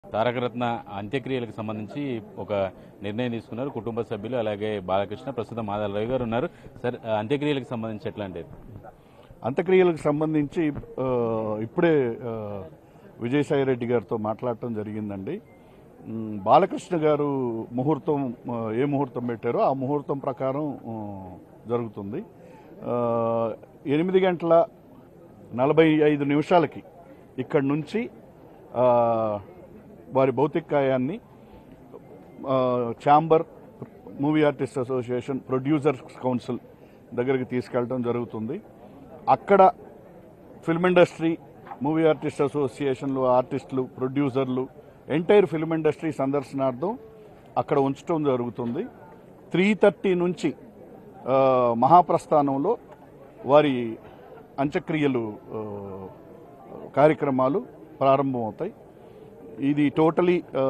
తారకరత్న అంత్యక్రియలకు సంబంధించి ఒక నిర్ణయం తీసుకున్నారు కుటుంబ సభ్యులు అలాగే బాలకృష్ణ ప్రస్తుతం మాదాల రవి గారు ఉన్నారు సార్ ఆ అంత్యక్రియలకు సంబంధించి ఎట్లాంటిది అంత్యక్రియలకు సంబంధించి ఆ, ఇప్పుడే ఆ, విజయసాయి రెడ్డి గారితో మాట్లాడటం జరిగిందండి ఉమ్, బాలకృష్ణ గారు ముహూర్తం ఆ, ఏ ముహూర్తం పెట్టారో ఆ ముహూర్తం ప్రకారం ఆ, జరుగుతుంది ఆ, ఎనిమిది గంటల నలభై ఐదు నిమిషాలకి ఇక్కడి నుంచి ఆ, వారి భౌతిక కాయాన్ని ఆ, chamber movie artist association producers council దగ్గరికి తీసుకెళ్ళడం జరుగుతుంది అక్కడ ఫిల్మ్ ఇండస్ట్రీ మూవీ ఆర్టిస్ట్ అసోసియేషన్లు ఆర్టిస్టులు ప్రొడ్యూసర్లు ఎంటైర్ ఫిల్మ్ ఇండస్ట్రీ సందర్శనార్థం అక్కడ ఉంచడం జరుగుతుంది త్రీ థర్టీ నుంచి ఆ, మహాప్రస్థానంలో వారి అంత్యక్రియలు ఆ, కార్యక్రమాలు ప్రారంభమవుతాయి ఇది టోటలీ ఆ,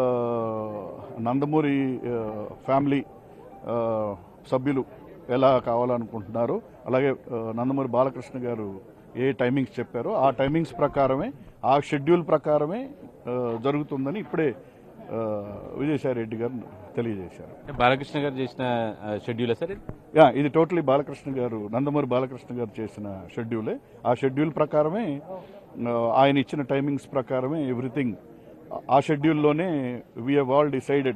నందమూరి ఆ, ఫ్యామిలీ ఆ, సభ్యులు ఎలా కావాలనుకుంటున్నారో అలాగే ఆ, నందమూరి బాలకృష్ణ గారు ఏ టైమింగ్స్ చెప్పారో ఆ టైమింగ్స్ ప్రకారమే ఆ షెడ్యూల్ ప్రకారమే ఆ, జరుగుతుందని ఇప్పుడే ఆ, విజయసాయి రెడ్డి గారు తెలియజేశారు అంటే బాలకృష్ణ గారు చేసిన షెడ్యూల్ సార్ ఇది? యా ఇది టోటలీ బాలకృష్ణ గారు నందమూరి బాలకృష్ణ గారు చేసిన షెడ్యూలే ఆ షెడ్యూల్ ప్రకారమే ఆ, ఆయన ఇచ్చిన టైమింగ్స్ ప్రకారమే ఎవ్రీథింగ్ ఆ షెడ్యూల్లోనే వీ హెవ్ ఆల్ డిసైడెడ్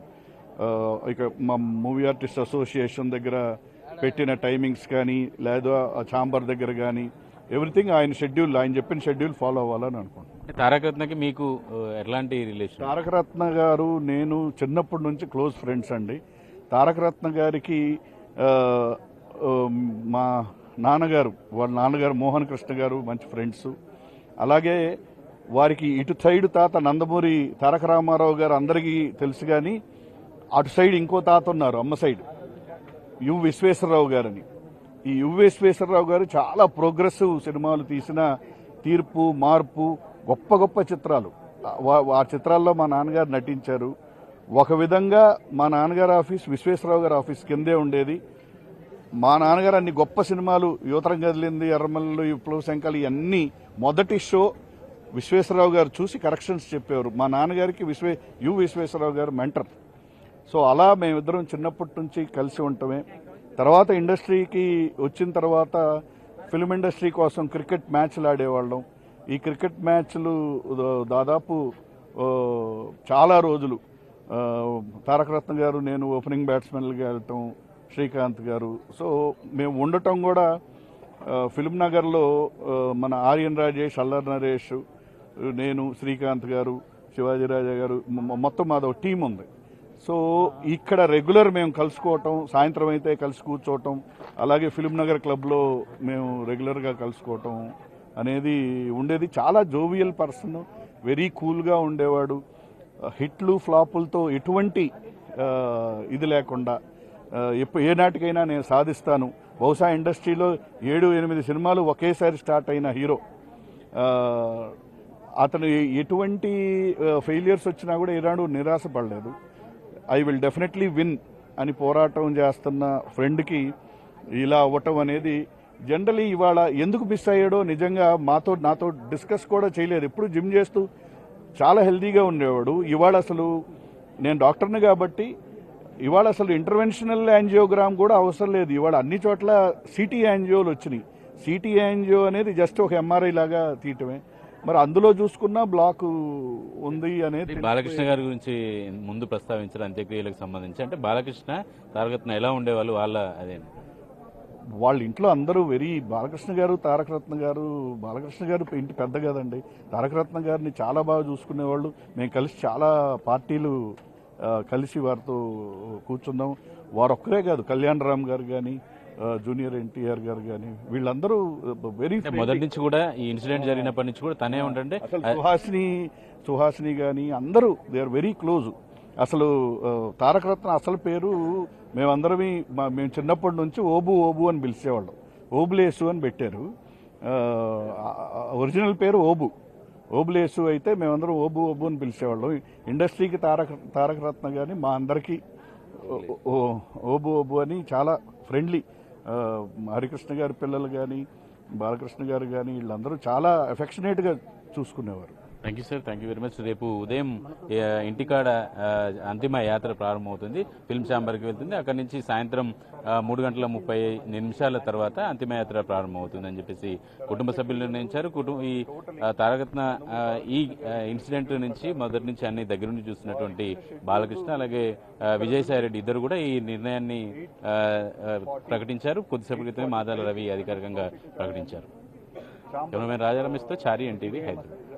ఇక మా మూవీ ఆర్టిస్ట్ అసోసియేషన్ దగ్గర పెట్టిన టైమింగ్స్ కానీ లేదా ఆ ఛాంబర్ దగ్గర కానీ ఎవ్రీథింగ్ ఆయన షెడ్యూల్ ఆయన చెప్పిన షెడ్యూల్ ఫాలో అవ్వాలని అనుకుంటున్నాను అంటే తారకరత్నకి మీకు ఆ, ఎట్లాంటి రిలేషన్ తారకరత్న గారు నేను చిన్నప్పటి నుంచి క్లోజ్ ఫ్రెండ్స్ అండి తారకరత్న గారికి ఆ, ఆ, మా నాన్నగారు వాళ్ళ నాన్నగారు మోహన్ కృష్ణ గారు మంచి ఫ్రెండ్స్ అలాగే వారికి ఇటు సైడ్ తాత నందమూరి తారక రామారావు గారు అందరికీ తెలుసు కానీ అటు సైడ్ ఇంకో తాత ఉన్నారు అమ్మ సైడ్ యు విశ్వేశ్వరరావు గారని ఈ యు విశ్వేశ్వరరావు గారు చాలా ప్రోగ్రెసివ్ సినిమాలు తీసిన తీర్పు మార్పు గొప్ప గొప్ప చిత్రాలు వా- ఆ చిత్రాల్లో మా నాన్నగారు నటించారు ఒక విధంగా మా నాన్నగారి ఆఫీస్ విశ్వేశ్వరరావు గారి ఆఫీస్ కిందే ఉండేది మా నాన్నగారు అన్ని గొప్ప సినిమాలు యువతరం కదిలింది ఎర్రమల్లు విప్లవ శంకాలు ఇవన్నీ మొదటి షో విశ్వేశ్వరరావు గారు చూసి కరెక్షన్స్ చెప్పేవారు మా నాన్నగారికి విశ్వే యు విశ్వేశ్వరరావు గారు మెంటర్ సో అలా మేమిద్దరం చిన్నప్పటి నుంచి కలిసి ఉండటమే తర్వాత ఇండస్ట్రీకి వచ్చిన తర్వాత ఫిల్మ్ ఇండస్ట్రీ కోసం క్రికెట్ మ్యాచ్లు ఆడేవాళ్ళం ఈ క్రికెట్ మ్యాచ్లు దా- దాదాపు ఆ, చాలా రోజులు ఆ, తారకరత్న గారు నేను ఓపెనింగ్ బ్యాట్స్మెన్లుగా వెళ్ళటం శ్రీకాంత్ గారు సో మేము ఉండటం కూడా ఆ, ఫిల్మ్ నగర్లో ఆ, మన ఆర్యన్ రాజేష్ అల్లర్ నరేష్ నేను శ్రీకాంత్ గారు శివాజీ రాజా గారు మొ- మొత్తం మాది ఒక టీం ఉంది సో ఇక్కడ రెగ్యులర్ మేము కలుసుకోవటం సాయంత్రం అయితే కలిసి కూర్చోవటం అలాగే ఫిల్మ్ నగర్ క్లబ్లో మేము రెగ్యులర్గా కలుసుకోవటం అనేది ఉండేది చాలా జోవియల్ పర్సన్ వెరీ కూల్గా ఉండేవాడు హిట్లు ఫ్లాపులతో ఎటువంటి ఆ, ఇది లేకుండా ఆ, ఎప్పు ఏ నాటికైనా నేను సాధిస్తాను బహుశా ఇండస్ట్రీలో ఏడు ఎనిమిది సినిమాలు ఒకేసారి స్టార్ట్ అయిన హీరో ఆ, అతను ఎటువంటి ఫెయిలియర్స్ వచ్చినా కూడా ఏనాడు నిరాశపడలేదు ఐ విల్ డెఫినెట్లీ విన్ అని పోరాటం చేస్తున్న ఫ్రెండ్కి ఇలా అవ్వటం అనేది జనరలీ ఇవాళ ఎందుకు మిస్ అయ్యాడో నిజంగా మాతో నాతో డిస్కస్ కూడా చేయలేదు ఎప్పుడు జిమ్ చేస్తూ చాలా హెల్దీగా ఉండేవాడు ఇవాళ అసలు నేను డాక్టర్ని కాబట్టి ఇవాళ అసలు ఇంటర్వెన్షనల్ యాంజియోగ్రామ్ కూడా అవసరం లేదు ఇవాళ అన్ని చోట్ల సిటీ యాంజియోలు వచ్చినాయి సిటీ యాంజియో అనేది జస్ట్ ఒక ఎంఆర్ఐ లాగా తీయటమే మరి అందులో చూసుకున్నా బ్లాక్ ఉంది అనేది బాలకృష్ణ గారి గురించి ముందు ప్రస్తావించారు అంత్యక్రియలకు సంబంధించి అంటే బాలకృష్ణ తారకరత్న ఎలా ఉండేవాళ్ళు వాళ్ళ అదే వాళ్ళ ఇంట్లో అందరూ వెరీ బాలకృష్ణ గారు తారకరత్న గారు బాలకృష్ణ గారు ఇంటి పెద్ద కదండి తారకరత్న గారిని చాలా బాగా చూసుకునేవాళ్ళు మేము కలిసి చాలా పార్టీలు ఆ, కలిసి వారితో కూర్చున్నాం వారు ఒక్కరే కాదు కళ్యాణ్ రామ్ గారు కానీ జూనియర్ ఎన్టీఆర్ గారు కానీ వీళ్ళందరూ వెరీ అంటే మొదటి నుంచి కూడా ఈ ఇన్సిడెంట్ జరిగినప్పటి నుంచి కూడా తనే ఉంటుంటే అసలు సుహాసిని సుహాసిని కానీ అందరూ దే ఆర్ వెరీ క్లోజ్ అసలు ఆ, తారకరత్న అసలు పేరు మేమందరమే మా- మేము చిన్నప్పటి నుంచి ఓబు ఓబు అని పిలిచేవాళ్ళం ఓబులేసు అని పెట్టారు ఆ, ఆ, ఒరిజినల్ పేరు ఓబు ఓబులేసు అయితే మేమందరం ఓబు ఓబు అని పిలిచేవాళ్ళం ఇండస్ట్రీకి తారక తారకరత్న కానీ మా అందరికీ ఓ- ఓ- ఓబు ఓబు అని చాలా ఫ్రెండ్లీ హరికృష్ణ గారి పిల్లలు కానీ బాలకృష్ణ గారు కానీ వీళ్ళందరూ చాలా ఎఫెక్షనేట్గా చూసుకునేవారు thank you sir thank you very much రేపు ఉదయం ఏ, ఇంటికాడ ఆ, అంతిమ యాత్ర ప్రారంభమవుతుంది ఫిల్మ్ ఛాంబర్కి వెళ్తుంది అక్కడి నుంచి సాయంత్రం ఆ, మూడు గంటల ముప్పై నిమిషాల తర్వాత అంతిమ యాత్ర ప్రారంభమవుతుంది అని చెప్పేసి కుటుంబ సభ్యులు నిర్ణయించారు కుటుంబ ఈ ఆ, తారకత్న ఆ, ఈ ఆ, ఇన్సిడెంట్ నుంచి మొదటి నుంచి అన్ని దగ్గర నుంచి చూస్తున్నటువంటి బాలకృష్ణ అలాగే ఆ, విజయసాయి రెడ్డి ఇద్దరు కూడా ఈ నిర్ణయాన్ని ఆ, ఆ, ప్రకటించారు కొద్దిసేపటి క్రితమే మాదాల రవి అధికారికంగా ప్రకటించారు కెమెరామెన్ రాజా రమేష్తో చారి ఎన్టీవీ హైదరాబాద్